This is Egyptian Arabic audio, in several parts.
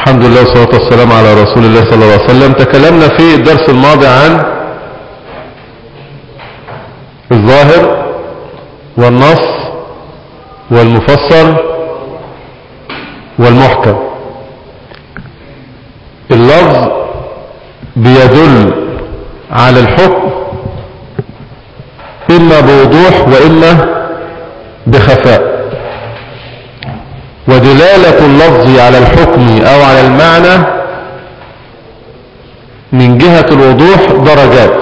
الحمد لله والصلاة والسلام على رسول الله صلى الله عليه وسلم تكلمنا في الدرس الماضي عن الظاهر والنص والمفسر والمحكم اللفظ بيدل على الحكم إما بوضوح وإما بخفاء ودلالة اللفظ على الحكم أو على المعنى من جهة الوضوح درجات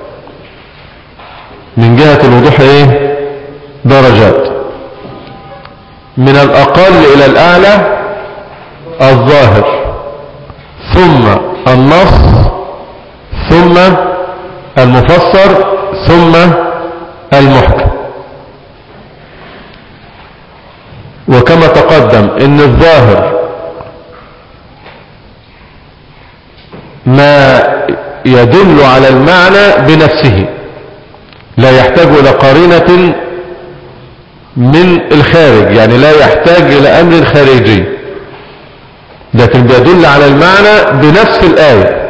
من جهة الوضوح ايه درجات من الأقل إلى الأعلى الظاهر ثم النص ثم المفسر ثم المحكم وكما تقدم ان الظاهر ما يدل على المعنى بنفسه لا يحتاج الى قرينة من الخارج يعني لا يحتاج الى امر خارجي لكن بيدل على المعنى بنفس الآية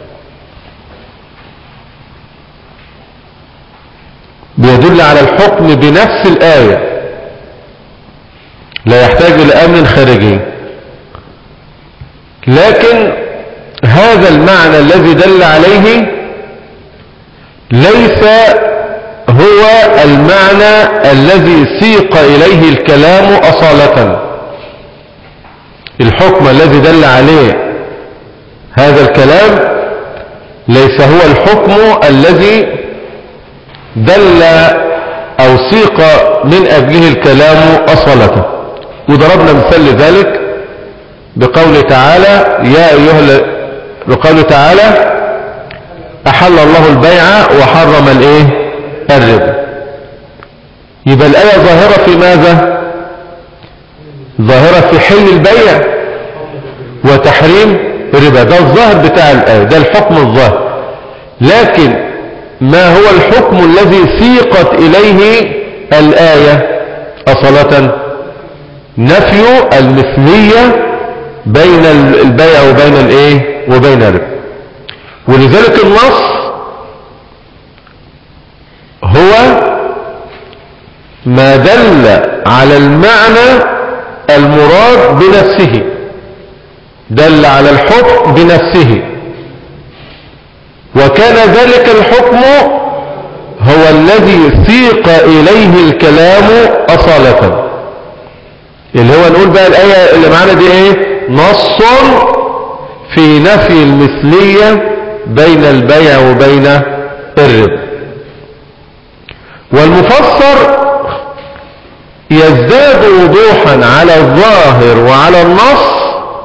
بيدل على الحكم بنفس الآية لا يحتاج إلى أمن خارجي لكن هذا المعنى الذي دل عليه ليس هو المعنى الذي سيق إليه الكلام أصالة الحكم الذي دل عليه هذا الكلام ليس هو الحكم الذي دل أو سيق من أجله الكلام أصالة وضربنا مثال لذلك بقول تعالى يا أيها ال... بقول تعالى أحل الله البيع وحرم الايه الربا يبقى الآية ظاهرة في ماذا ظاهرة في حل البيع وتحريم الربا ده الظاهر بتاع الآية ده الحكم الظاهر لكن ما هو الحكم الذي سيقت إليه الآية أصلة نفي المثلية بين البيع وبين الايه وبين الربا ولذلك النص هو ما دل على المعنى المراد بنفسه دل على الحكم بنفسه وكان ذلك الحكم هو الذي سيق إليه الكلام أصالة اللي هو نقول بقى الآية اللي معانا دي ايه نص في نفي المثلية بين البيع وبين الربا والمفسر يزداد وضوحا على الظاهر وعلى النص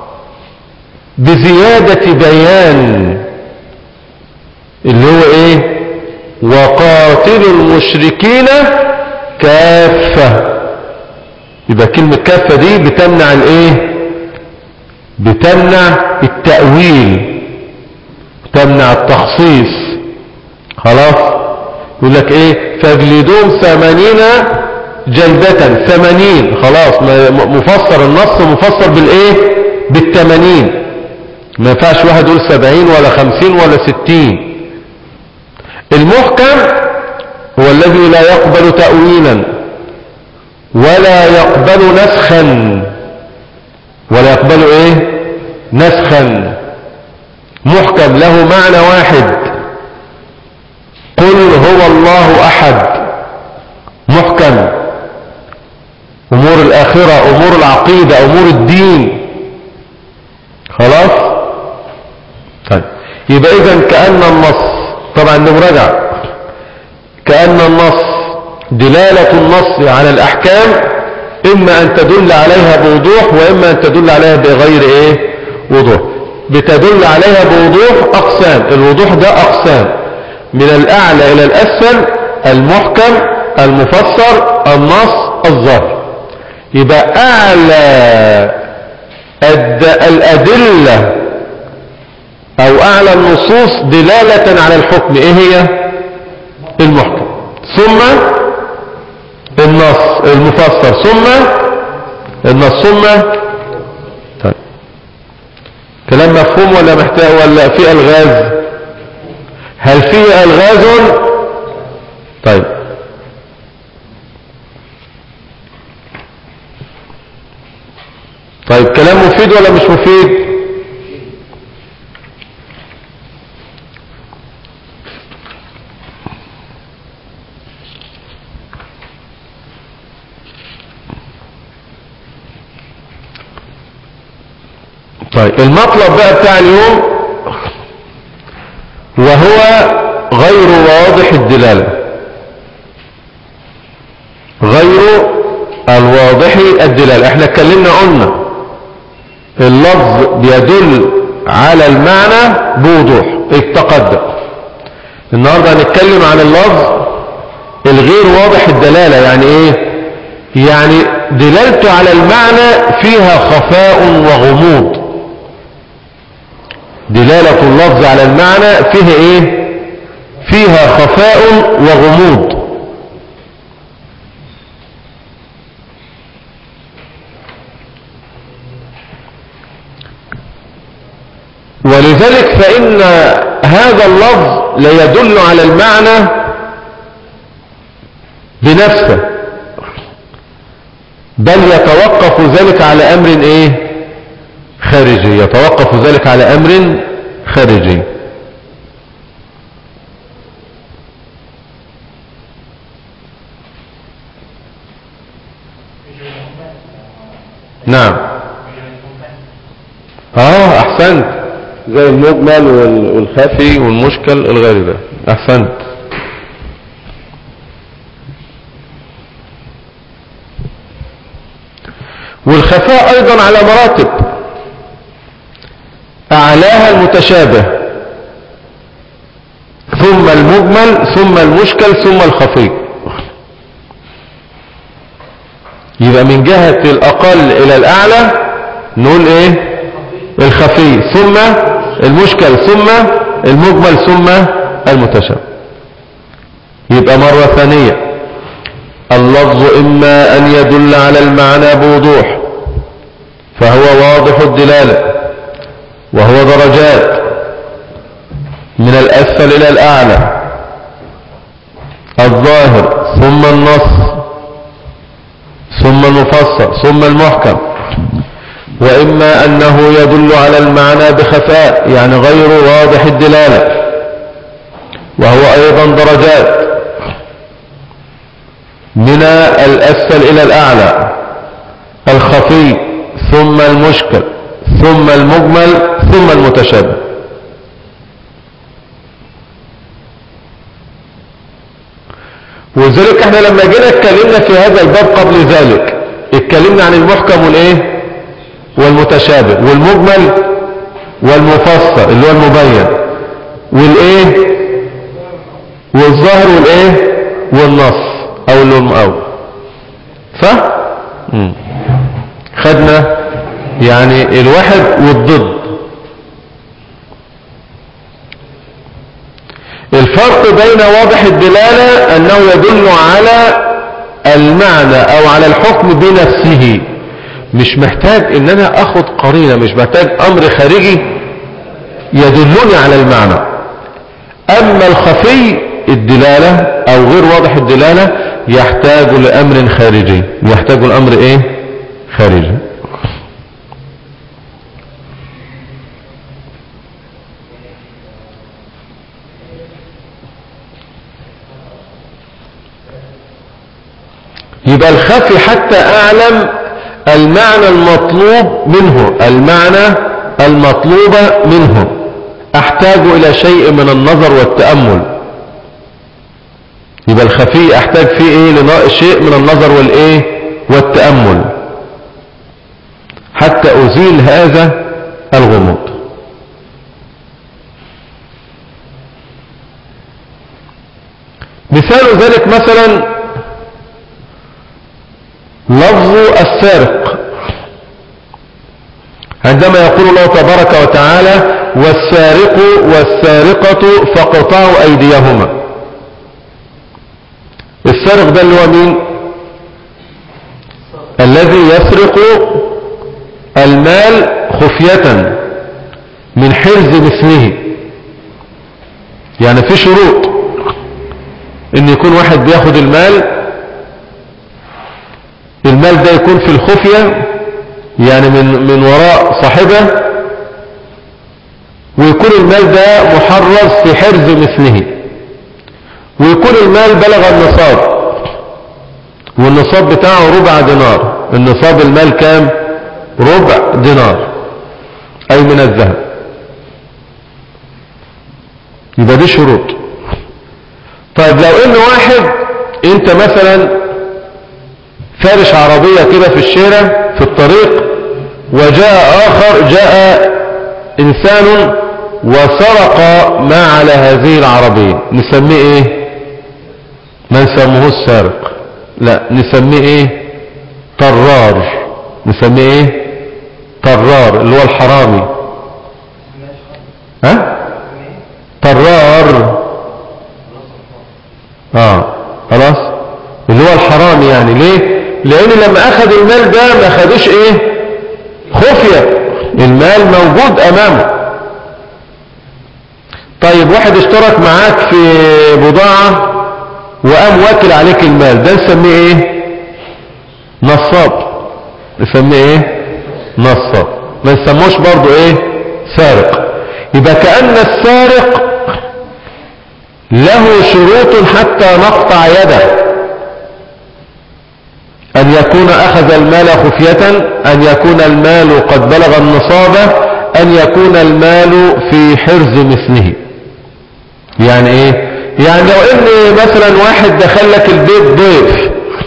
بزيادة بيان اللي هو ايه وقاتلوا المشركين كافة يبقى كلمة كافة دي بتمنع الايه بتمنع التأويل تمنع التخصيص خلاص يقول لك ايه فاجلدوهم ثمانين جلدة ثمانين خلاص مفسر النص مفسر بالايه بالثمانين ما ينفعش واحد يقول سبعين ولا خمسين ولا ستين المحكم هو الذي لا يقبل تأويلا ولا يقبل نسخا ولا يقبل ايه نسخا محكم له معنى واحد قل هو الله احد محكم امور الاخرة امور العقيدة امور الدين خلاص طيب يبقى اذا كأن النص طبعا نراجع كأن النص دلالة النص على الاحكام اما ان تدل عليها بوضوح واما ان تدل عليها بغير ايه وضوح بتدل عليها بوضوح اقسام الوضوح ده اقسام من الاعلى الى الاسفل المحكم المفسر النص الظاهر يبقى اعلى الادلة او اعلى النصوص دلالة على الحكم ايه هي المحكم ثم النص المفسر ثم النص ثم طيب كلام مفهوم ولا محتاج ولا في الغاز هل فيه الغاز طيب طيب كلام مفيد ولا مش مفيد طيب المطلب بقى بتاع اليوم وهو غير واضح الدلالة غير الواضح الدلالة احنا اتكلمنا قلنا اللفظ بيدل على المعنى بوضوح التقدم النهاردة هنتكلم عن اللفظ الغير واضح الدلالة يعني ايه يعني دلالته على المعنى فيها خفاء وغموض دلالة اللفظ على المعنى فيها ايه فيها خفاء وغموض ولذلك فإن هذا اللفظ لا يدل على المعنى بنفسه بل يتوقف ذلك على أمر إيه خارجي يتوقف ذلك على أمر خارجي نعم اه احسنت زي المجمل والخفي والمشكل الغير ده احسنت والخفاء ايضا على مراتب اعلاها المتشابه ثم المجمل ثم المشكل ثم الخفي يبقى من جهة الاقل الى الاعلى نقول ايه الخفي ثم المشكل ثم المجمل ثم المتشابه يبقى مرة ثانية اللفظ إما أن يدل على المعنى بوضوح فهو واضح الدلالة وهو درجات من الأسفل إلى الأعلى الظاهر ثم النص ثم المفصل ثم المحكم وإما أنه يدل على المعنى بخفاء يعني غير واضح الدلالة وهو أيضا درجات من الأسفل إلى الأعلى الخفي ثم المشكل ثم المجمل ثم المتشابه ولذلك احنا لما جينا اتكلمنا في هذا الباب قبل ذلك اتكلمنا عن المحكم والايه والمتشابه والمجمل والمفسر اللي هو المبين والايه والظاهر والايه والنص او المؤول صح مم. خدنا يعني الواحد والضد الفرق بين واضح الدلالة انه يدل على المعنى او على الحكم بنفسه مش محتاج ان انا اخد قرينة مش محتاج امر خارجي يدلني على المعنى اما الخفي الدلالة او غير واضح الدلالة يحتاج لامر خارجي يحتاج الامر ايه خارجي يبقى الخفي حتى اعلم المعنى المطلوب منه المعنى المطلوب منه احتاج الى شيء من النظر والتأمل يبقى الخفي احتاج فيه ايه شيء من النظر والايه والتأمل حتى ازيل هذا الغموض مثال ذلك مثلا لفظ السارق عندما يقول الله تبارك وتعالى والسارق والسارقة فقطعوا أيديهما السارق ده اللي هو مين الذي يسرق المال خفية من حرز مثله يعني في شروط ان يكون واحد بياخد المال المال ده يكون في الخفية يعني من, من وراء صاحبه ويكون المال ده محرز في حرز مثله ويكون المال بلغ النصاب والنصاب بتاعه ربع دينار النصاب المال كام ربع دينار اي من الذهب يبقى دي شروط طيب لو ان واحد انت مثلا فارش عربية كده في الشارع في الطريق وجاء اخر جاء انسان وسرق ما على هذه العربية نسميه ايه ما نسميه السارق لا نسميه ايه طرار نسميه ايه طرار اللي هو الحرامي ها طرار اه خلاص اللي هو الحرامي يعني ليه لان لما اخذ المال ده ما اخدوش ايه خفية المال موجود امامه طيب واحد اشترك معاك في بضاعة وقام واكل عليك المال ده نسميه ايه نصاب نسميه ايه نصاب ما نسموش برضو ايه سارق يبقى كأن السارق له شروط حتى نقطع يده أن يكون أخذ المال خفية أن يكون المال قد بلغ النصاب أن يكون المال في حرز مثله يعني ايه يعني لو ان مثلا واحد دخل لك البيت ضيف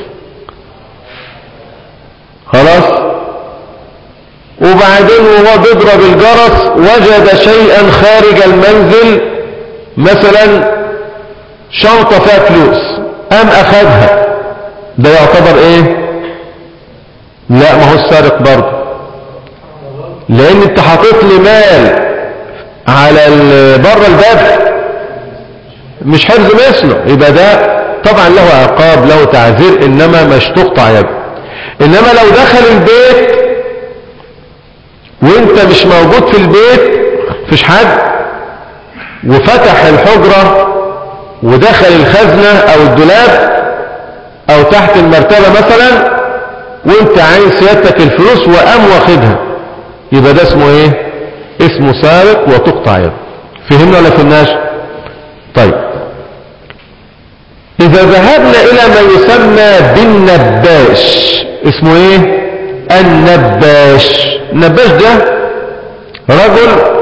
خلاص وبعدين وهو بيضرب الجرس وجد شيئا خارج المنزل مثلا شنطة فيها فلوس قام اخذها ده يعتبر ايه لا ما هو السارق برضه لان انت حاطط لي مال على بره الباب مش حفظ مثله يبقى ده طبعا له عقاب له تعذير انما مش تقطع يده انما لو دخل البيت وانت مش موجود في البيت مفيش حد وفتح الحجرة ودخل الخزنة او الدولاب او تحت المرتبة مثلا وانت عايز سيادتك الفلوس وقام واخدها يبقى ده اسمه ايه اسمه سارق وتقطع يده فهمنا ولا فهمناش طيب إذا ذهبنا إلى ما يسمى بالنباش اسمه إيه النباش النباش ده رجل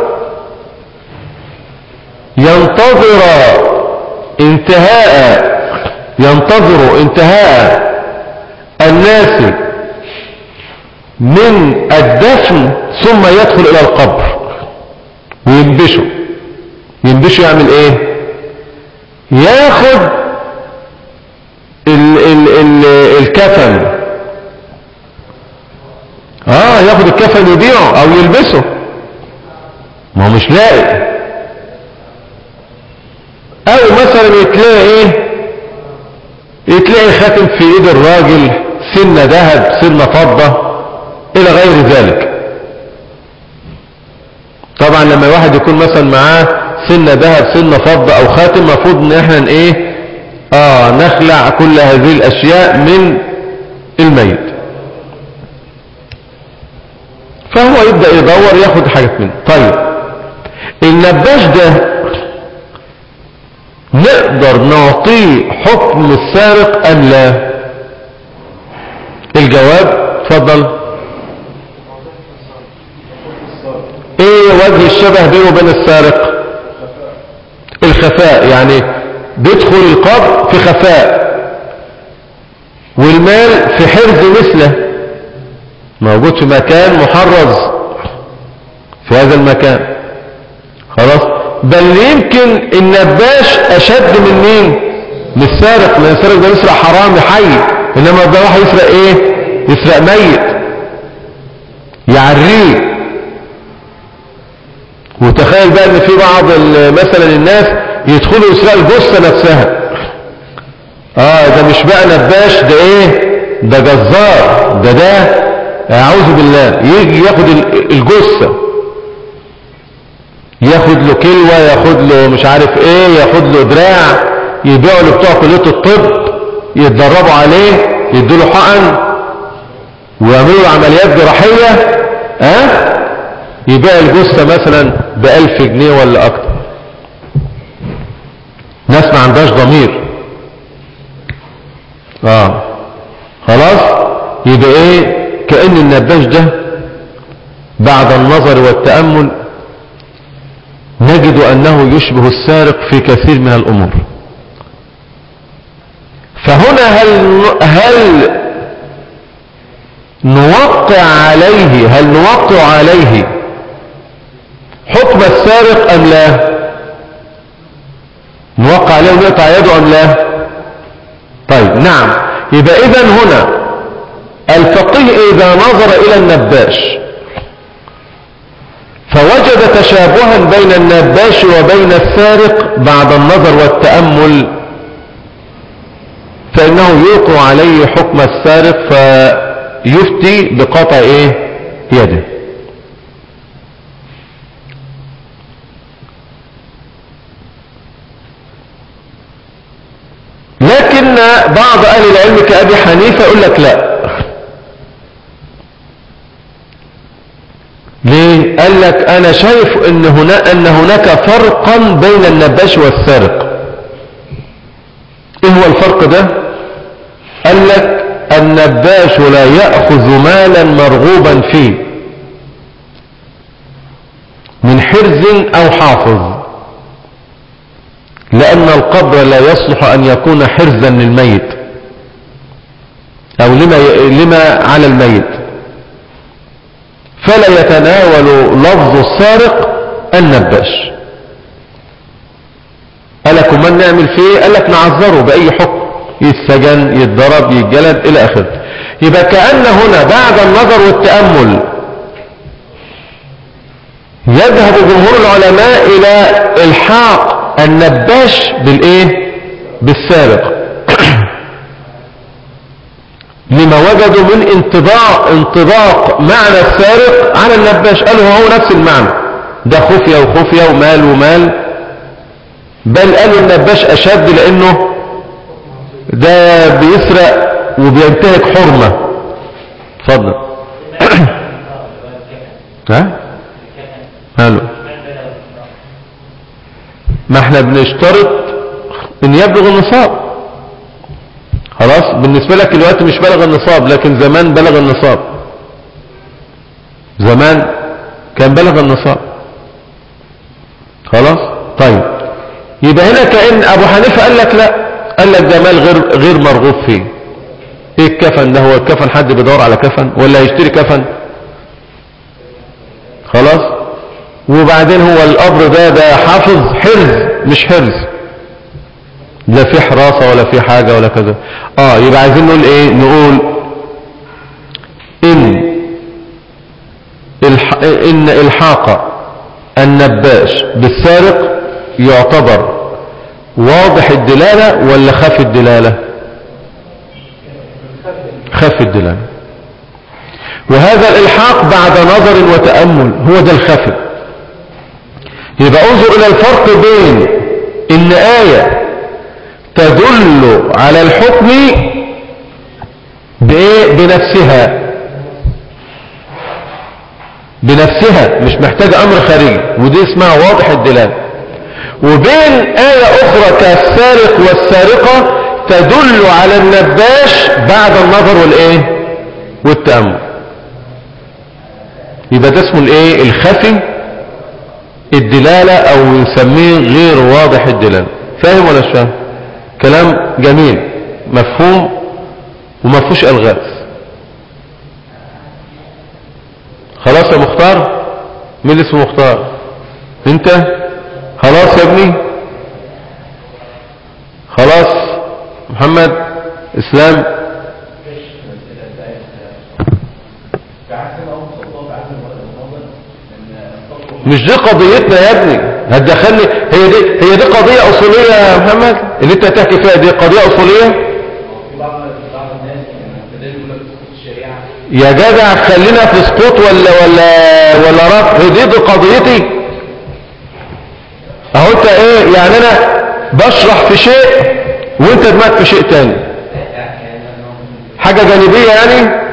ينتظر انتهاء ينتظر انتهاء الناس من الدفن ثم يدخل إلى القبر وينبشه ينبشه يعمل ايه ياخد ال ال ال الكفن اه ياخد الكفن يبيعه او يلبسه ما هو مش لاقي او مثلا يتلاقي ايه يتلاقي خاتم في ايد الراجل سنة ذهب سنة فضة الى غير ذلك طبعا لما الواحد يكون مثلا معاه سنة ذهب سنة فضة او خاتم المفروض ان احنا ايه اه نخلع كل هذه الاشياء من الميت فهو يبدأ يدور ياخد حاجات منه طيب النباش ده نقدر نعطيه حكم السارق ام لا الجواب اتفضل ايه وجه الشبه بينه وبين السارق الخفاء يعني بيدخل القبر في خفاء والمال في حرز مثله موجود في مكان محرز في هذا المكان خلاص بل يمكن النباش اشد من مين من السارق لان السارق ده يسرق حرامي حي انما ده واحد يسرق ايه يسرق ميت يعريه وتخيل بقى ان في بعض مثلا الناس يدخلوا يسرقوا الجثه نفسها اه ده مش بقى نباش ده ايه ده جزار ده ده اعوذ بالله يجي ياخد الجثه ياخد له كلوة ياخد له مش عارف ايه ياخد له دراع يبيعوا له بتوع كلية الطب يتدربوا عليه يدوا له حقن ويعملوا له عمليات جراحية ها أه؟ يبيع الجثة مثلا بألف جنيه ولا اكتر ناس ما عندهاش ضمير اه خلاص يبقى ايه كأن النباش ده بعد النظر والتأمل نجد أنه يشبه السارق في كثير من الأمور فهنا هل, هل نوقع عليه هل نوقع عليه حكم السارق أم لا نوقع عليه ونقطع يده أم لا طيب نعم يبقى إذا هنا الفقيه إذا نظر إلى النباش فوجد تشابها بين النباش وبين السارق بعد النظر والتأمل فإنه يوقع عليه حكم السارق فيفتي بقطع إيه يده لكن بعض أهل العلم كأبي حنيفة يقول لك لا ليه قال لك انا شايف ان هنا ان هناك فرقا بين النباش والسارق ايه هو الفرق ده قال لك النباش لا يأخذ مالا مرغوبا فيه من حرز او حافظ لان القبر لا يصلح ان يكون حرزا للميت او لما, لما على الميت فلا يتناول لفظ السارق النباش قال لكم من نعمل فيه قال لك نعذره بأي حكم يتسجن يتضرب يتجلد إلى آخره يبقى كأن هنا بعد النظر والتأمل يذهب جمهور العلماء إلى الحاق النباش بالإيه بالسارق لما وجدوا من انطباق انطباق معنى السارق على النباش قالوا هو نفس المعنى ده خفية وخفية ومال ومال بل قالوا النباش أشد لأنه ده بيسرق وبينتهك حرمة اتفضل ها قالوا ما احنا بنشترط ان يبلغ النصاب خلاص بالنسبة لك الوقت مش بلغ النصاب لكن زمان بلغ النصاب زمان كان بلغ النصاب خلاص طيب يبقى هنا كأن ابو حنيفة قال لك لا قال لك ده مال غير, غير مرغوب فيه ايه الكفن ده هو الكفن حد بيدور على كفن ولا هيشتري كفن خلاص وبعدين هو القبر ده ده حافظ حرز مش حرز لا في حراسة ولا في حاجة ولا كذا اه يبقى عايزين نقول ايه نقول ان الح... ان الحاق النباش بالسارق يعتبر واضح الدلالة ولا خف الدلالة خف الدلالة وهذا الالحاق بعد نظر وتأمل هو ده الخفي يبقى انظر الى الفرق بين ان آية تدل على الحكم بايه بنفسها بنفسها مش محتاجة امر خارجي ودي اسمها واضح الدلالة وبين آية اخرى كالسارق والسارقة تدل على النباش بعد النظر والايه والتأمل يبقى ده اسمه الايه الخفي الدلالة او نسميه غير واضح الدلالة فاهم ولا مش فاهم كلام جميل مفهوم وما فيهوش الغاز خلاص يا مختار مين اسمه مختار انت خلاص يا ابني خلاص محمد اسلام مش دي قضيتنا يا ابني هتدخلني هي دي هي دي قضية اصولية يا محمد اللي انت تحكي فيها دي قضية اصولية يا جدع خلينا في سقوط ولا ولا ولا رفع هي دي, دي قضيتي اهو انت ايه يعني انا بشرح في شيء وانت دماغك في شيء تاني حاجة جانبية يعني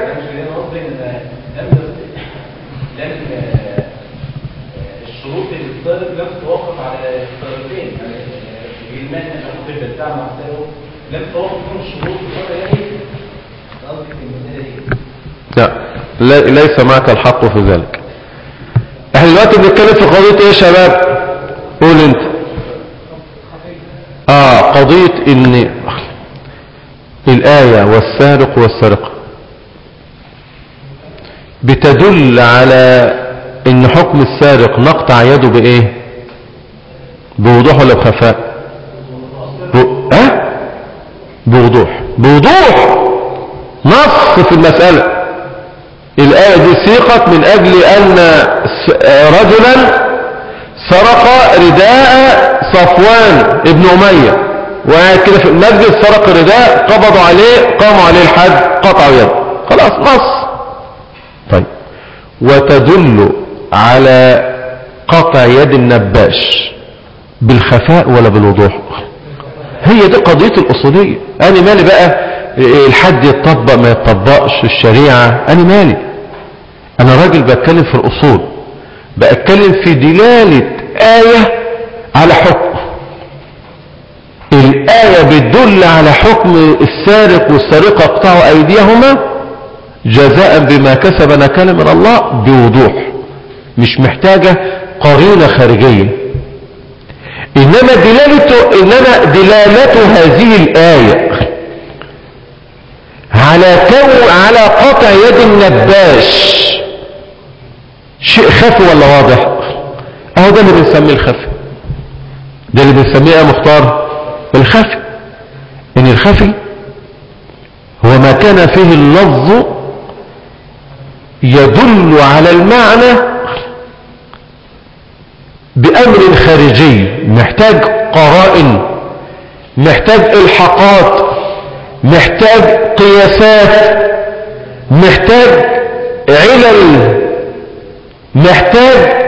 الشروط اللي الطالب لم توقف على الطالبين الجلمان الطب بتاع محتوى لم توقف من الشروط ولا يعني قصدي في المسألة دي لا لا- ليس معك الحق في ذلك احنا دلوقتي بنتكلم في قضية ايه يا شباب قول انت اه قضية ان الآية والسارق والسرقة بتدل على ان حكم السارق نقطع يده بايه بوضوح ولا بخفاء ب... أه؟ بوضوح بوضوح نص في المسألة الآية دي سيقت من أجل أن س- رجلا سرق رداء صفوان ابن أمية وقاعد كده في المسجد سرق الرداء قبضوا عليه قاموا عليه الحد قطعوا يده خلاص نص طيب وتدل على قطع يد النباش بالخفاء ولا بالوضوح هي دي قضية الأصولية أنا مالي بقى إيه الحد يتطبق ما يتطبقش الشريعة أنا مالي أنا راجل بتكلم في الأصول بتكلم في دلالة آية على حكم الآية بتدل على حكم السارق والسارقة اقطعوا أيديهما جزاء بما كسب نكال من الله بوضوح مش محتاجة قرينة خارجية إنما دلالة إنما دلالة هذه الآية على كو على قطع يد النباش شيء خفي ولا واضح اهو ده اللي بنسميه الخفي ده اللي بنسميه يا مختار الخفي ان الخفي هو ما كان فيه اللفظ يدل على المعنى بأمر خارجي محتاج قرائن محتاج الحاقات محتاج قياسات محتاج علل محتاج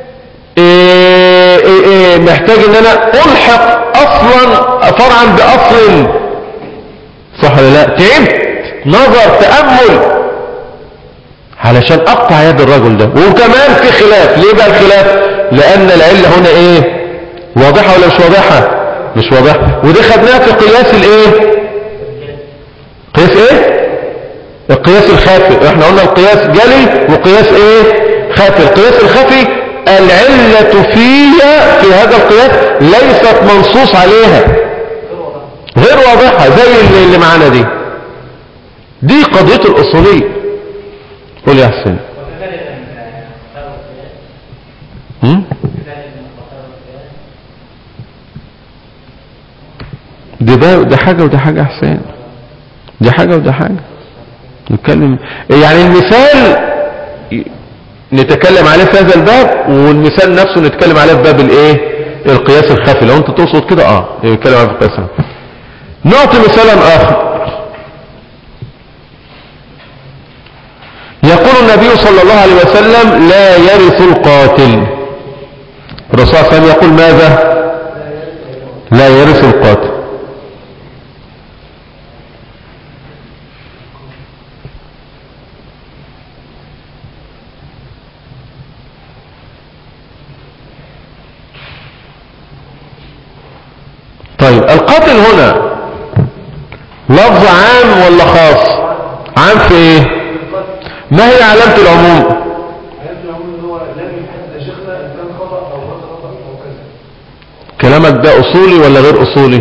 إيه إيه إيه محتاج ان انا الحق اصلا فرعا باصل صح ولا لا تعبت نظر تأمل علشان اقطع يد الرجل ده وكمان في خلاف ليه بقى الخلاف لان العلة هنا ايه واضحة ولا مش واضحة مش واضحة ودي خدناها في قياس الايه قياس ايه القياس الخافي احنا قلنا القياس جلي وقياس ايه خافي القياس الخفي العلة فيها في هذا القياس ليست منصوص عليها غير واضحة زي اللي, اللي معانا دي دي قضية الأصولية قول يا حسين وكذلك مختار القياس هم؟ كذلك مختار القياس دي ده ده حاجة وده حاجة يا حسين دي حاجة وده حاجة نتكلم يعني المثال نتكلم عليه في هذا الباب والمثال نفسه نتكلم عليه في باب الايه القياس الخفي لو انت تقصد كده اه نتكلم عليه في القياس الخفي نعطي مثالا اخر يقول النبي صلى الله عليه وسلم لا يرث القاتل الرسول صلى الله عليه وسلم يقول ماذا لا يرث القاتل طيب القاتل هنا لفظ عام ولا خاص عام في ايه ما هي علامة العموم عرفت العموم ان هو لم يحدد يا شيخنا ان كان خطا او غير خطا او كذا كلامك ده اصولي ولا غير اصولي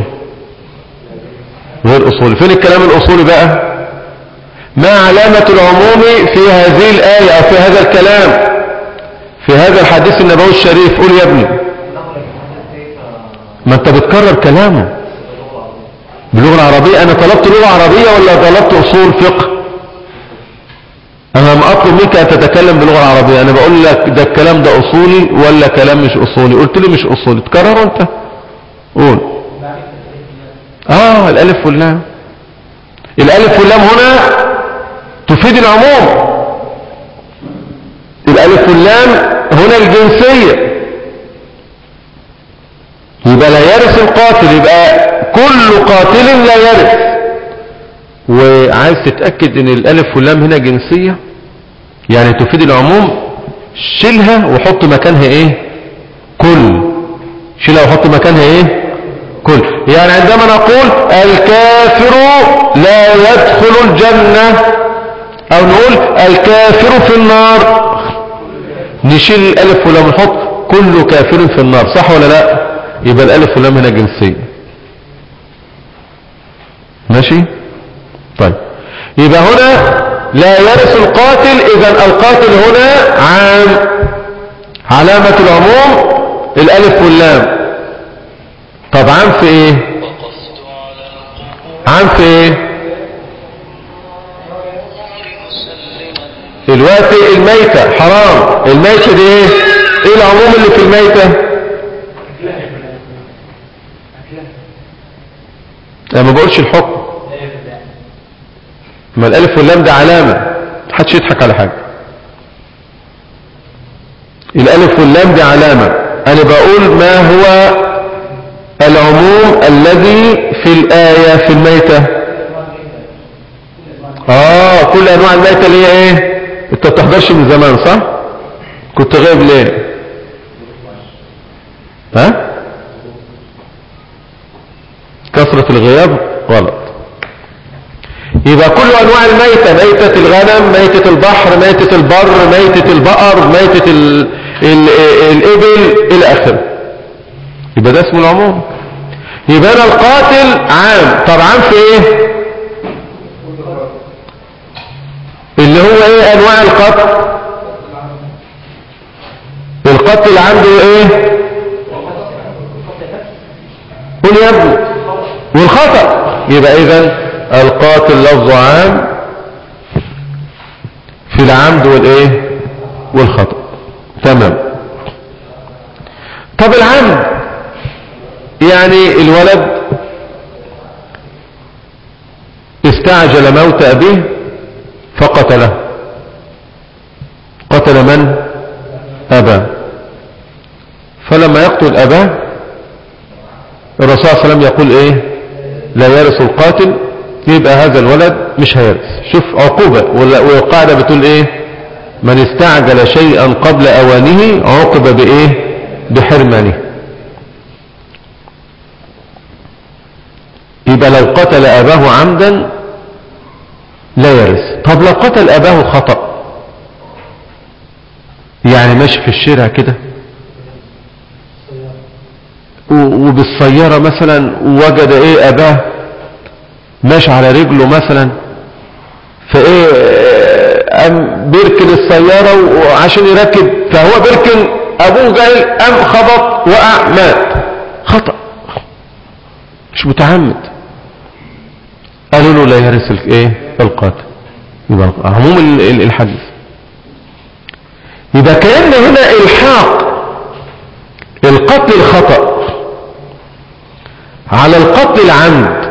غير اصولي فين الكلام الاصولي بقى ما علامة العموم في هذه الآية او في هذا الكلام في هذا الحديث النبوي الشريف قول يا ابني ما انت بتكرر كلامه باللغة العربية انا طلبت لغة عربية ولا طلبت اصول فقه انا لم اطلب منك ان تتكلم باللغة العربية انا بقول لك ده الكلام ده اصولي ولا كلام مش اصولي قلت لي مش اصولي تكرر انت قول اه الالف واللام الالف واللام هنا تفيد العموم الالف واللام هنا الجنسية يرث القاتل يبقى كل قاتل لا يرث وعايز تتأكد ان الالف واللام هنا جنسية يعني تفيد العموم شيلها وحط مكانها ايه كل شيلها وحط مكانها ايه كل يعني عندما نقول الكافر لا يدخل الجنة او نقول الكافر في النار نشيل الالف واللام ونحط كل كافر في النار صح ولا لا يبقى الالف واللام هنا جنسية ماشي طيب يبقى هنا لا يرث القاتل اذا القاتل هنا عام علامة العموم الالف واللام طب عام في ايه عام في ايه دلوقتي الميتة حرام الميتة دي ايه ايه العموم اللي في الميتة انا ما بقولش الحكم ما الالف واللام ده علامة محدش يضحك على حاجة الالف واللام دي علامة انا بقول ما هو العموم الذي في الآية في الميتة اه كل انواع الميتة اللي هي ايه انت بتحضرش من زمان صح كنت غايب ليه ها كثرة الغياب غلط يبقى كل انواع الميتة ميتة الغنم ميتة البحر ميتة البر ميتة البقر ميتة ال... ال... الابل الى اخره يبقى ده اسمه العموم يبقى انا القاتل عام طب عام في ايه اللي هو ايه انواع القتل القتل عنده ايه قول يا ابني والخطأ يبقى اذا القاتل لفظ عام في العمد والايه والخطأ تمام طب العمد يعني الولد استعجل موت أبيه فقتله قتل من أباه فلما يقتل أباه الرسول صلى الله عليه وسلم يقول إيه لا يرث القاتل يبقى هذا الولد مش هيرث شوف عقوبة والقاعدة بتقول إيه من استعجل شيئا قبل أوانه عوقب بإيه بحرمانه يبقى لو قتل أباه عمدا لا يرث طب لو قتل أباه خطأ يعني ماشي في الشارع كده وبالسيارة مثلا وجد ايه أباه ماشي على رجله مثلا فايه قام بيركن السيارة وعشان يركب فهو بيركن أبوه جاي قام خبط وقع مات خطأ مش متعمد قالوا له لا يرث الايه القاتل يبقى عموم الحديث يبقى كأن هنا الحاق القتل الخطأ على القتل العمد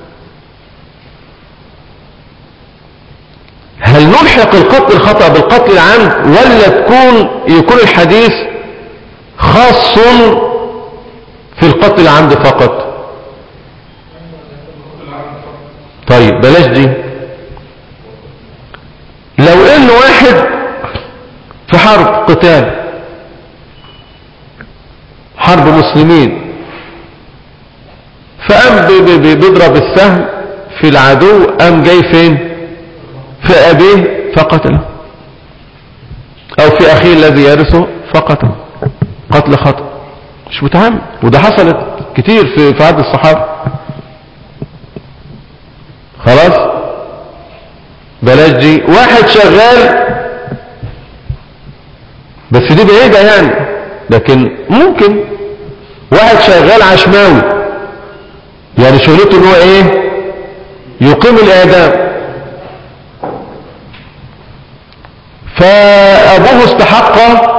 هل نلحق القتل الخطأ بالقتل العمد ولا تكون يكون الحديث خاص في القتل العمد فقط طيب بلاش دي لو ان واحد في حرب قتال حرب مسلمين فقام بيضرب السهم في العدو قام جاي فين في ابيه فقتله او في اخيه الذي يرثه فقتله قتل خطأ مش متعمد وده حصلت كتير في في عهد الصحابه خلاص بلاش دي واحد شغال بس دي بعيدة يعني لكن ممكن واحد شغال عشماوي يعني شغلته ان هو ايه يقيم الاعدام فابوه استحق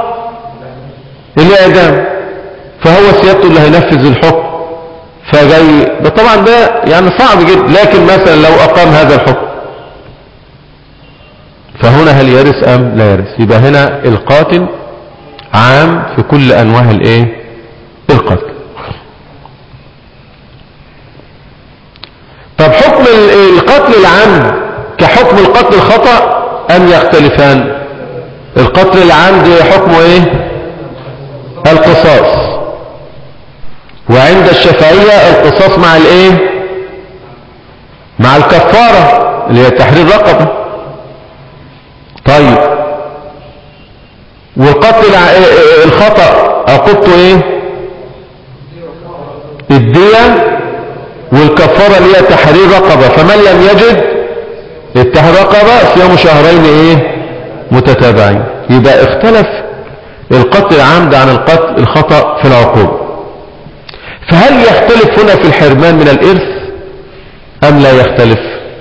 الاعدام فهو سيادته اللي هينفذ الحكم فجاي ده طبعا ده يعني صعب جدا لكن مثلا لو اقام هذا الحكم فهنا هل يرث ام لا يرث يبقى هنا القاتل عام في كل انواع الايه القتل العمد كحكم القتل الخطأ أم يختلفان القتل العمد حكمه ايه القصاص وعند الشافعية القصاص مع الايه مع الكفارة اللي هي تحرير رقبة طيب والقتل الع- الخطأ عقوبته ايه الدية والكفارة اللي هي تحرير رقبة فمن لم يجد التحرير رقبة صيام شهرين ايه متتابعين يبقى اختلف القتل العمد عن القتل الخطأ في العقوبة فهل يختلف هنا في الحرمان من الإرث أم لا يختلف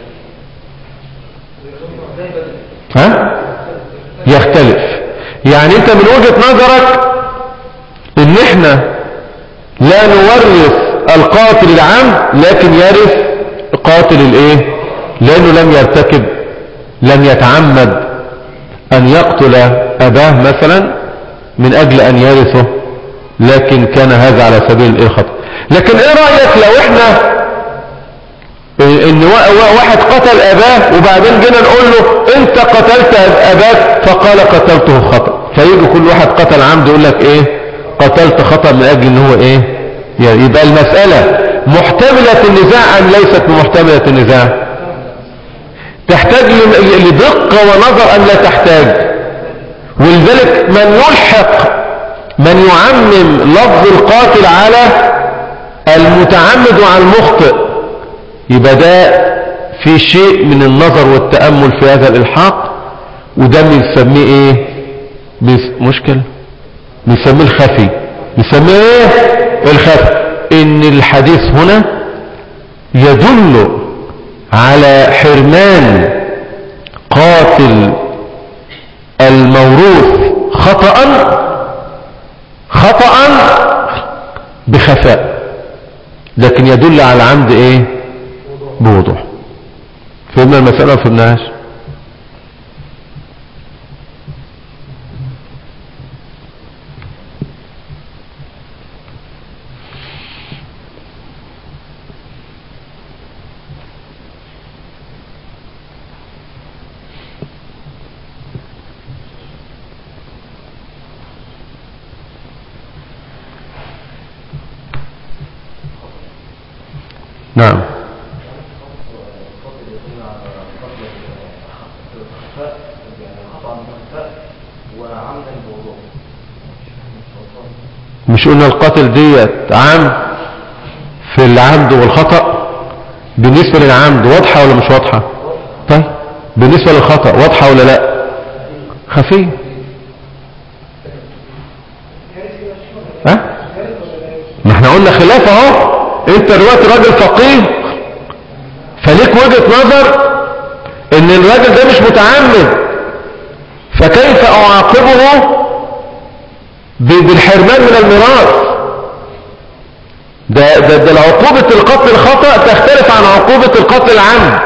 ها يختلف يعني انت من وجهة نظرك ان احنا لا نورث القاتل العمد لكن يرث قاتل الايه لانه لم يرتكب لم يتعمد ان يقتل اباه مثلا من اجل ان يرثه لكن كان هذا على سبيل الخطأ لكن ايه رأيك لو احنا ان وا- وا- واحد قتل اباه وبعدين جينا نقول له انت قتلت اباك فقال قتلته خطأ فيجي كل واحد قتل عمد يقول لك ايه قتلت خطأ من اجل ان هو ايه يعني يبقى المسألة محتملة النزاع ام ليست محتملة النزاع تحتاج ل- لدقة ونظر ام لا تحتاج ولذلك من يلحق من يعمم لفظ القاتل على المتعمد وعلى المخطئ يبقى ده في شيء من النظر والتأمل في هذا الإلحاق وده بنسميه ايه بس مشكل بنسميه الخفي بنسميه ايه الخفي ان الحديث هنا يدل على حرمان قاتل الموروث خطأ خطأ بخفاء لكن يدل على العمد ايه بوضوح فهمنا المسألة ما فهمناهاش نعم مش قلنا القتل ديت عام في العمد والخطأ بالنسبة للعمد واضحة ولا مش واضحة طيب بالنسبة للخطأ واضحة ولا لا خفية ها ما احنا قلنا خلاف اهو انت دلوقتي راجل فقيه فليك وجهة نظر ان الراجل ده مش متعمد فكيف اعاقبه ب- بالحرمان من الميراث ده, ده, ده العقوبة القتل الخطأ تختلف عن عقوبة القتل العمد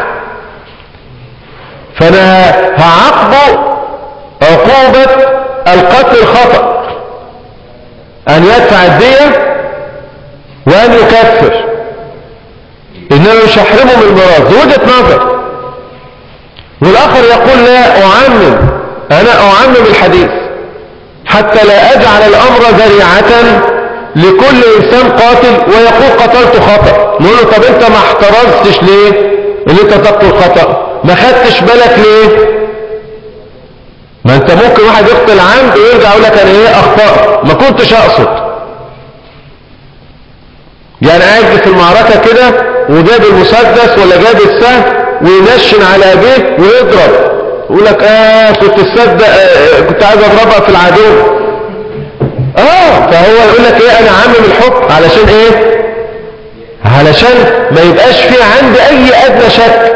فانا هعاقبه عقوبة القتل الخطأ ان يدفع الدية وان يكفر انما مش هحرمه من الميراث دي وجهة نظر والاخر يقول لا اعمم انا اعمم الحديث حتى لا اجعل الامر ذريعة لكل انسان قاتل ويقول قتلت خطأ نقول له طب انت ما احترزتش ليه ان انت تقتل خطأ ما خدتش بالك ليه ما انت ممكن واحد يقتل عمد ويرجع يقول لك انا ايه اخطأت ما كنتش اقصد يعني قاعد في المعركة كده وجاب المسدس ولا جاب السهم وينشن على ابيه ويضرب يقول لك اه كنت تصدق آه كنت عايز اضربها في العدو اه فهو يقول لك ايه انا عامل الحكم علشان ايه علشان ما يبقاش في عندي اي ادنى شك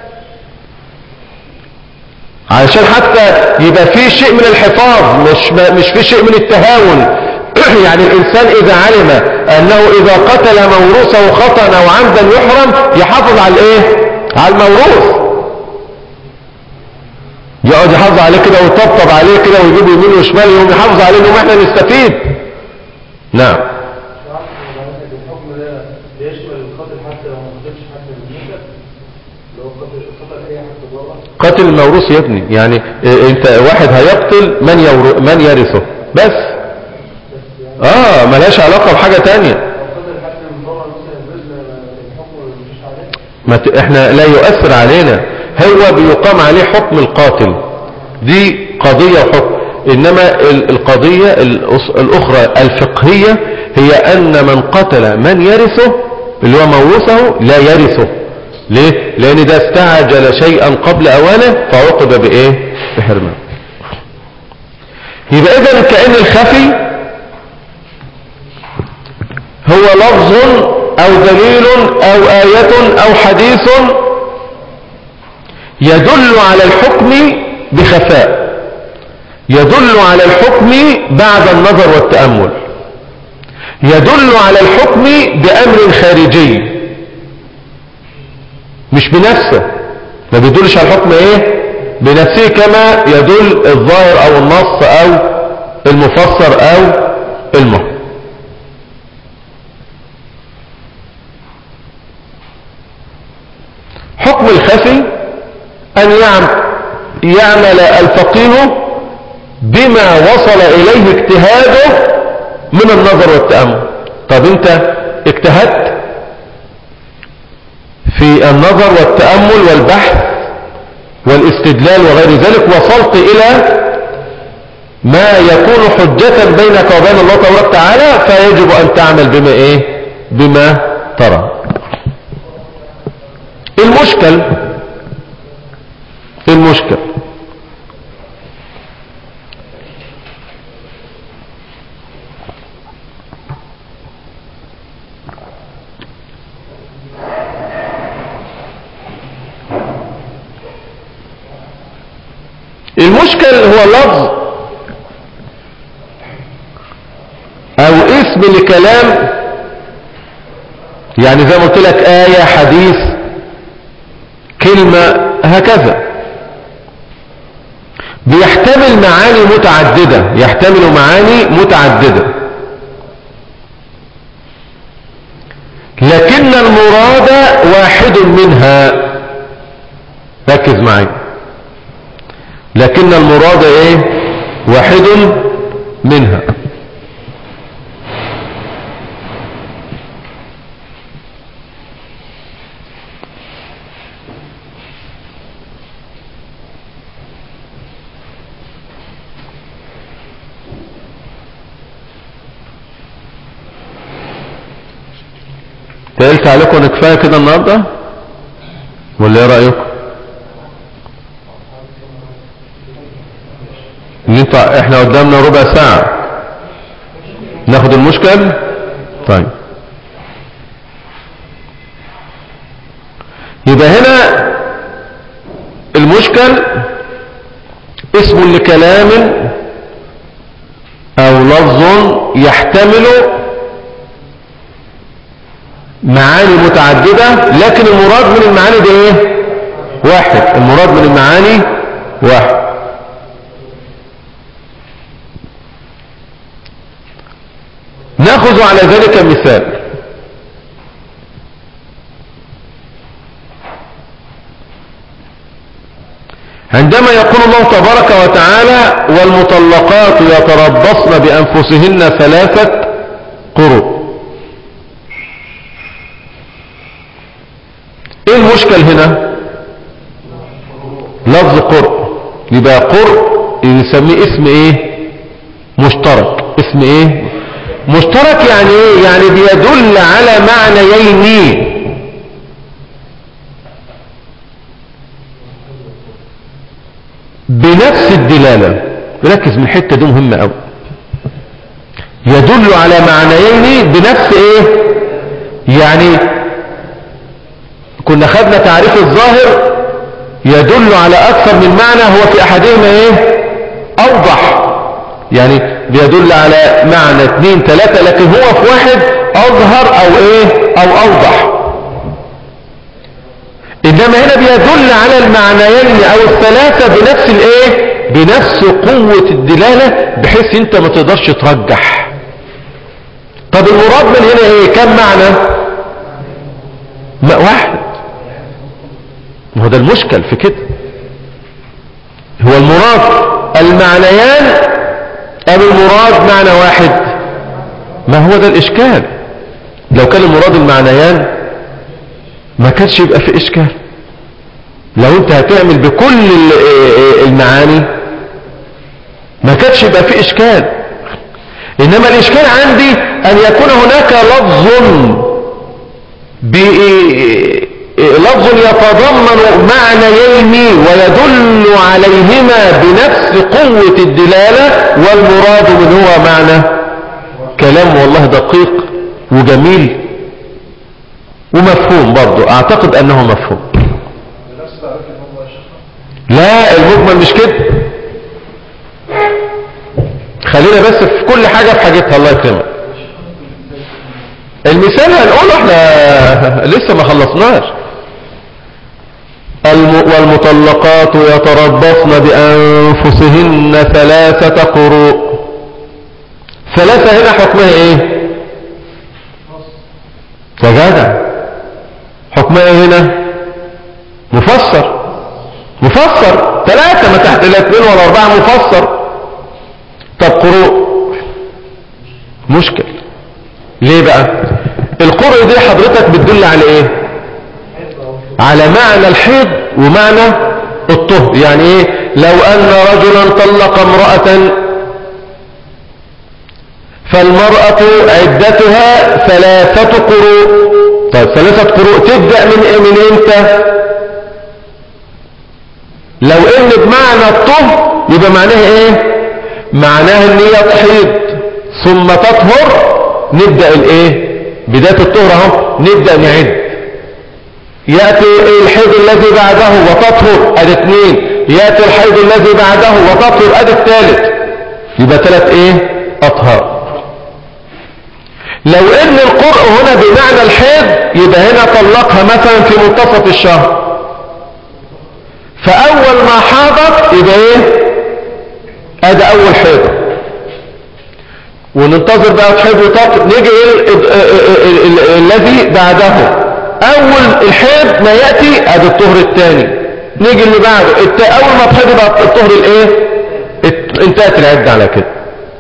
علشان حتى يبقى في شيء من الحفاظ مش مش في شيء من التهاون يعني الإنسان إذا علم أنه إذا قتل موروثه خطأ أو عمدا يحرم يحافظ على الإيه؟ على الموروث يقعد يحافظ عليه كده ويطبطب عليه كده ويجيب يمين وشمال يقوم يحافظ عليه إنهم إحنا نستفيد نعم الحكم ده بيشمل القاتل حتى لو ما قتلش حد من الموتى اللي هو قاتل قاتل الموروث يا ابني يعني إيه انت واحد هيقتل من يور... من يرثه بس اه ملهاش علاقة بحاجة تانية قدر حتى من بره مثلا الرزق الحكم مش عليه ما ت... احنا لا يؤثر علينا هو بيقام عليه حكم القاتل دي قضية وحكم انما ال- القضية الأس- الاخرى الفقهية هي ان من قتل من يرثه اللي هو موروثه لا يرثه ليه لان ده استعجل شيئا قبل اوانه فعوقب بايه بحرمان يبقى اذا كأن الخفي هو لفظ او دليل او آية او حديث يدل على الحكم بخفاء يدل على الحكم بعد النظر والتأمل يدل على الحكم بأمر خارجي مش بنفسه ما بيدلش على الحكم ايه بنفسه كما يدل الظاهر او النص او المفسر او المحكم حكم الخفي أن يعم- يعمل الفقيه بما وصل إليه اجتهاده من النظر والتأمل طب انت اجتهدت في النظر والتأمل والبحث والاستدلال وغير ذلك وصلت إلى ما يكون حجة بينك وبين الله تبارك وتعالى فيجب أن تعمل بما إيه بما ترى المشكل المشكل المشكل هو لفظ او اسم لكلام يعني زي ما قلت لك آية حديث كلمة هكذا بيحتمل معاني متعددة يحتمل معاني متعددة لكن المراد واحد منها ركز معي لكن المراد ايه واحد منها تقلت عليكم ان كفايه كده النهارده ولا ايه رايكم ان انت احنا قدامنا ربع ساعه ناخد المشكل طيب يبقى هنا المشكل اسم لكلام او لفظ يحتمل معاني متعددة لكن المراد من المعاني دي ايه واحد المراد من المعاني واحد ناخذ على ذلك مثال عندما يقول الله تبارك وتعالى والمطلقات يتربصن بأنفسهن ثلاثة قروء ايه المشكل هنا لفظ قرء يبقى قرء يسميه اسم ايه مشترك اسم ايه مشترك يعني ايه يعني بيدل على معنيين بنفس الدلالة ركز من الحتة دي مهمة قوي يدل على معنيين بنفس ايه يعني كنا خدنا تعريف الظاهر يدل على اكثر من معنى هو في احدهما ايه اوضح يعني بيدل على معنى اثنين ثلاثة لكن هو في واحد اظهر او ايه او اوضح انما هنا بيدل على المعنيين او الثلاثة بنفس الايه بنفس قوة الدلالة بحيث انت ما تقدرش ترجح طب المراد من هنا ايه كم معنى ما واحد ما هو ده المشكل في كده هو المراد المعنيان أم المراد معنى واحد ما هو ده الإشكال لو كان المراد المعنيان ما كانش يبقى في إشكال لو انت هتعمل بكل ال- المعاني ما كانش يبقى في إشكال إنما الإشكال عندي أن يكون هناك لفظ ب لفظ يتضمن معنيين ويدل عليهما بنفس قوة الدلالة والمراد من هو معنى كلام والله دقيق وجميل ومفهوم برضو اعتقد انه مفهوم نفس تعريف الموضوع يا شيخ لا المجمل مش كده خلينا بس في كل حاجة في حاجتها الله يكرمك المثال هنقوله احنا لسه ما خلصناش الم... والمطلقات يتربصن بأنفسهن ثلاثة قروء ثلاثة هنا حكمها ايه يا جدع حكمها ايه هنا مفسر مفسر ثلاثة ما تحت الاثنين ولا اربعة مفسر طب قروء مشكل ليه بقى القرء دي حضرتك بتدل على ايه على معنى الحيض ومعنى الطهر يعني ايه لو ان رجلا طلق امرأة فالمرأة عدتها ثلاثة قروء طيب ثلاثة قروء تبدأ من إيه من امتى لو ان بمعنى الطهر يبقى معناها ايه معناها ان هي تحيض ثم تطهر نبدأ الايه بداية الطهر اهو نبدأ نعد يأتي الحيض الذي بعده وتطهر ادي اثنين يأتي الحيض الذي بعده وتطهر ادي الثالث يبقى ثلاث ايه اطهار لو ان القرء هنا بمعنى الحيض يبقى هنا طلقها مثلا في منتصف الشهر فاول ما حاضت يبقى ايه ادي اول حيضة وننتظر بقى تحيض وتطهر نيجي ال- ال- ال- ال- الذي بعده اول الحيض ما يأتي ادي الطهر الثاني نيجي اللي بعده الت- اول ما تحيض بقى الطهر الايه الت- انتهت العدة على كده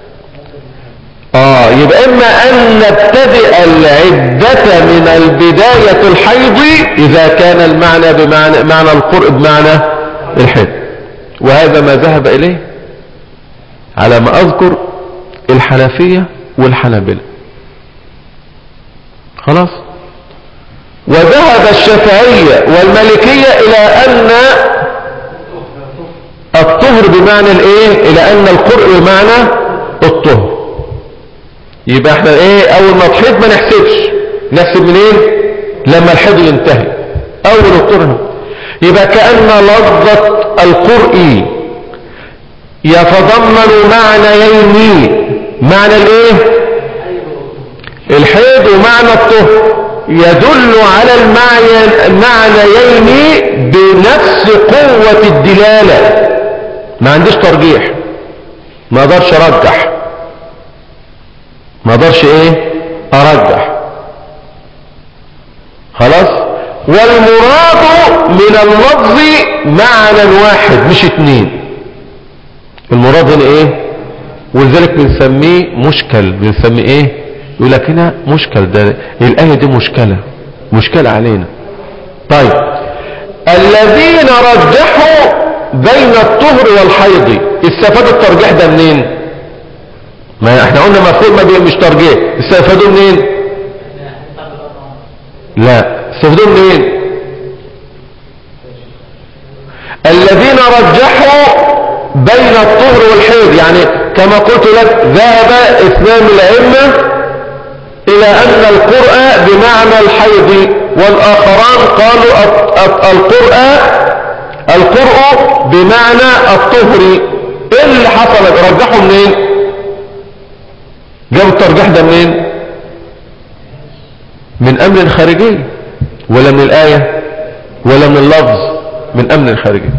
اه يبقى اما ان نبتدئ العدة من البداية الحيض اذا كان المعنى بمعنى معنى القرء بمعنى الحيض وهذا ما ذهب اليه على ما اذكر الحنفية والحنابلة خلاص وذهب الشافعية والمالكية الى ان الطهر بمعنى الايه الى ان القرء بمعنى الطهر يبقى احنا ايه اول ما تحيض ما نحسبش نحسب منين لما الحيض ينتهي اول الطهر يبقى كأن لفظة القرء يتضمن معنيين معنى الايه الحيض ومعنى الطهر يدل على المعنى- المعنيين بنفس قوة الدلالة ما عنديش ترجيح ما اقدرش ارجح ما اقدرش ايه ارجح خلاص والمراد من اللفظ معنى واحد مش اتنين المراد هنا ايه ولذلك بنسميه مشكل بنسميه ايه يقول لك هنا مشكل ده الايه دي مشكله مشكله علينا طيب الذين رجحوا بين الطهر والحيض استفادوا الترجيح ده منين ما احنا قلنا مفهوم ما بيه مش ترجيح استفادوا منين لا استفادوا منين الذين رجحوا بين الطهر والحيض يعني كما قلت لك ذهب اثنان من الائمه الى ان القرء بمعنى الحيض والاخران قالوا الط- الط- القرء القرء بمعنى الطهر ايه اللي حصل رجحوا منين جابوا الترجيح ده منين من امر خارجي ولا من الايه ولا من اللفظ من امر خارجي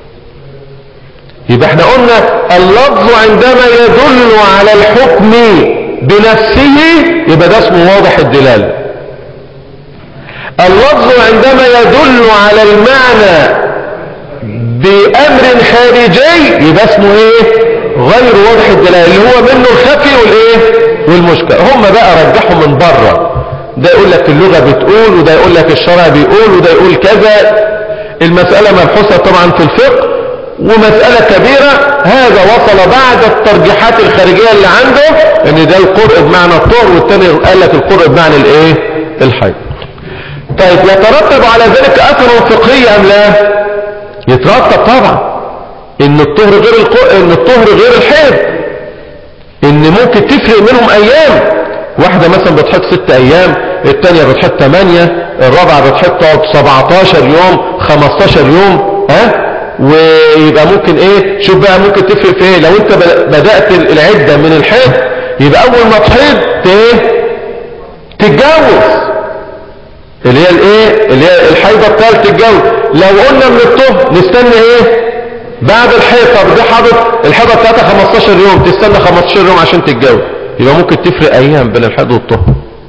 يبقى احنا قلنا اللفظ عندما يدل على الحكم بنفسه يبقى ده اسمه واضح الدلاله اللفظ عندما يدل على المعنى بأمر خارجي يبقى اسمه ايه غير واضح الدلالة اللي هو منه الخفي والايه والمشكل هم بقى رجحوا من بره ده يقول لك اللغة بتقول وده يقول لك الشرع بيقول وده يقول كذا المسألة مبحوثة طبعا في الفقه ومسألة كبيرة هذا وصل بعد الترجيحات الخارجية اللي عنده ان ده القرء بمعنى الطهر والتاني قال لك القرء بمعنى الايه الحيض طيب يترتب على ذلك اثر فقهي ام لا يترتب طبعا ان الطهر غير القرء ان الطهر غير الحيض ان ممكن تفرق منهم ايام واحدة مثلا بتحط ست ايام التانية بتحط 8 الرابعة بتحط 17 يوم 15 يوم ها ويبقى ممكن ايه شوف بقى ممكن تفرق في ايه لو انت بدأت العدة من الحيض يبقى اول ما تحيض ايه تتجوز اللي هي الايه اللي هي الحيضة الثالث تتجوز لو قلنا من الطهر نستنى ايه بعد الحيض طب دي حاضت الحيضة بتاعتها 15 يوم تستنى 15 يوم عشان تتجوز يبقى ممكن تفرق ايام بين الحيض والطهر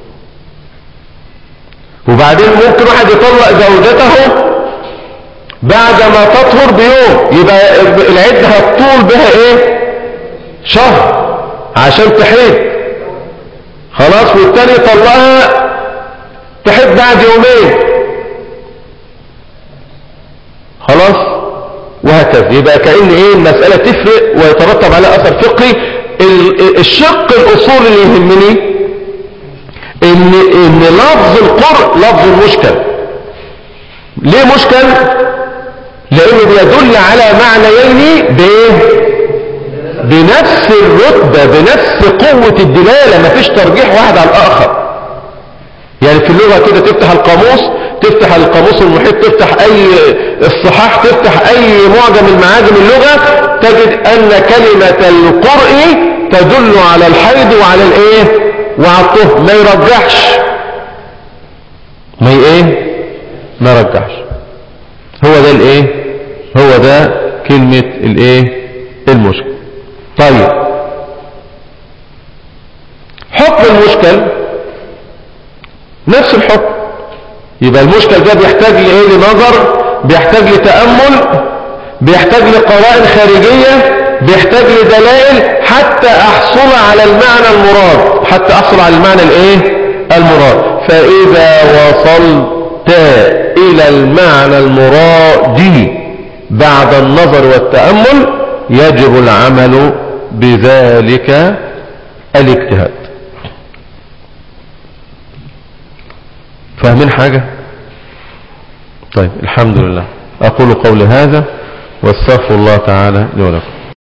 وبعدين ممكن واحد يطلق زوجته بعد ما تطهر بيوم يبقى العدة هتطول بها ايه شهر عشان تحيد خلاص والتاني يطلقها تحيد بعد يومين خلاص وهكذا يبقى كأن ايه المسألة تفرق ويترتب على اثر فقهي الشق الاصولي اللي يهمني ان ان لفظ القرء لفظ مشكل ليه مشكل لانه بيدل على معنيين بايه بنفس الرتبة بنفس قوة الدلالة مفيش ترجيح واحد على الاخر يعني في اللغة كده تفتح القاموس تفتح القاموس المحيط تفتح اي الصحاح تفتح اي معجم من معاجم اللغة تجد ان كلمة القرء تدل على الحيض وعلى الايه وعلى الطهر ما يرجحش ما ايه ما رجحش هو ده الايه هو ده كلمة الايه المشكل طيب حكم المشكل نفس الحكم يبقى المشكل ده بيحتاج لايه لنظر بيحتاج لتأمل بيحتاج لقرائن خارجية بيحتاج لدلائل حتى احصل على المعنى المراد حتى احصل على المعنى الايه المراد فاذا وصلت الى المعنى المراد بعد النظر والتأمل يجب العمل بذلك الاجتهاد فاهمين حاجة طيب الحمد لله اقول قولي هذا واستغفر الله تعالى لي ولكم